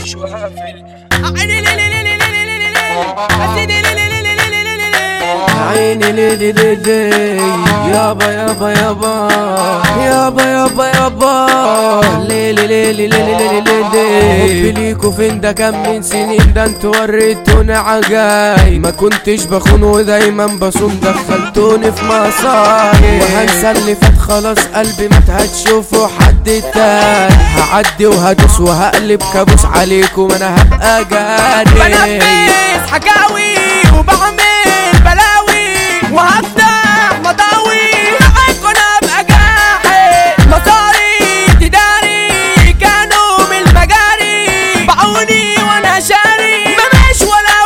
مستنيش وهقفل عيني ليلي ليلي يابا يابا يابا يابا يابا يابا ليلي ليلي ليلي ليلي ليلي حبي ليكوا فين ده كان من سنين ده انتوا وريتوني عجايب ما كنتش بخون ودايما بصوم دخلتوني في مصايب وهنسى اللي فات خلاص قلبي ما هتشوفوا حد تاني هعدي وهدوس وهقلب كابوس عليكم انا هبقى جاني بنفذ حكاوي وبعمل بلاوي وهفتح مطاوي معاكم انا ابقى جاحد مصاري تداري كانوا من المجاري باعوني وانا شاري مفيش ولا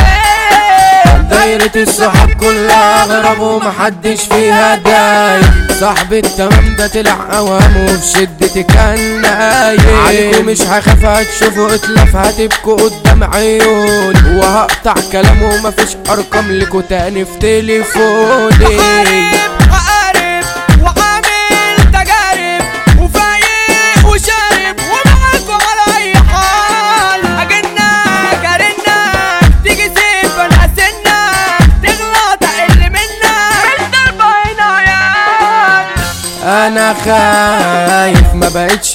واحد دايرة الصحاب كلها غرب ومحدش فيها دايم صاحبي التمام ده طلع اوام وفي شدتي كان نايم عليكم مش هخاف هتشوفوا اتلاف هتبكوا قدام عيوني وهقطع كلام ومفيش ارقام لكوا تاني في تليفوني بحارب وعارف وعامل تجارب وفايق وشارب ومعاكوا على اي حال اجنك ارنك تيجي سيف انا اسنك تغلط اقل منك مش ضربة هنا عيال انا خايف ما بقتش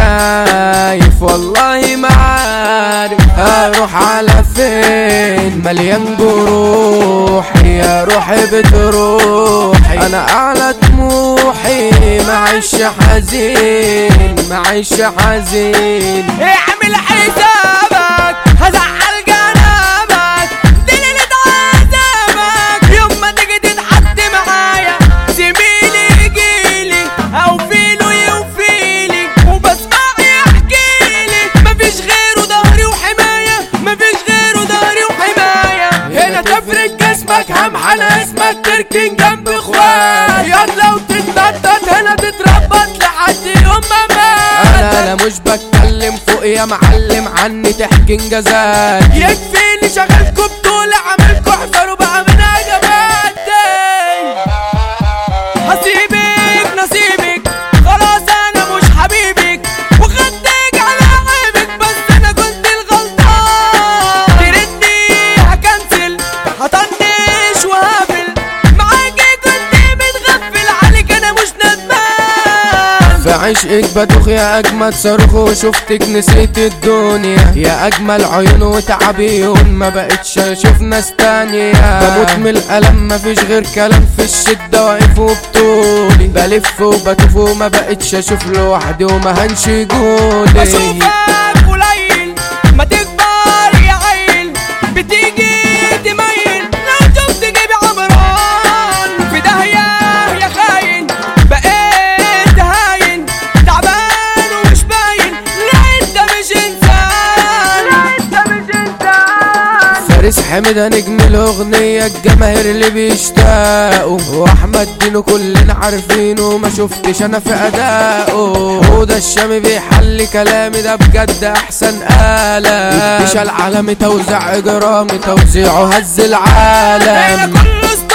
شايف والله ما عارف اروح على فين مليان جروحي يا روحي بتروحي انا اعلى طموحي معيش حزين معيش حزين اعمل حسابك هزعل جنابك دليلة عذابك يوم ما تيجي تتحط معايا زميلي يجيلي او فيلو يوفيلي وبسمع يحكيلي مفيش غيره ظهري وحماية مفيش غيره ظهري وحماية هنا تفرق جسمك هم على اسمك تركن جنب اخوات يلا وتتنطط هنا تتربط لحد يوم ما مات انا لا مش بتكلم فوق يا معلم عني تحكي انجازات يكفيني شغلكوا بطولة عملكوا احذروا بقى من هجمات هسيبك نصيبك خلاص انا مش حبيبك وخدتك على عيبك بس انا كنت الغلطان تردني هكنسل هطنش وهقفل معاكي كنت متغفل عليك انا مش ندمان في عشقك بدوخ يا اجمل صاروخ وشفتك نسيت الدنيا يا اجمل عيون وتعبيون ما بقتش اشوف ناس تانية بموت من الالم مفيش غير كلام في الشدة واقف وبطولي بلف وبطوف وما بقتش اشوف لوحدي وما هنش جولي بشوفك قليل ما تكبر يا عيل بتيجي تميل لو شفت جيبي عمران في داهية يا خاين بقيت هاين تعبان ومش باين لا انت مش انسان لا انت مش انسان فارس حمدة نجم الاغنية الجماهير اللي بيشتاقوا واحمد دينو كلنا عارفينه ما شفتش انا في اداؤه وده الشامي بيحل كلامي ده بجد احسن آلة الفيشة العالمي توزيع اجرامي توزيعه هز هنا العالم كله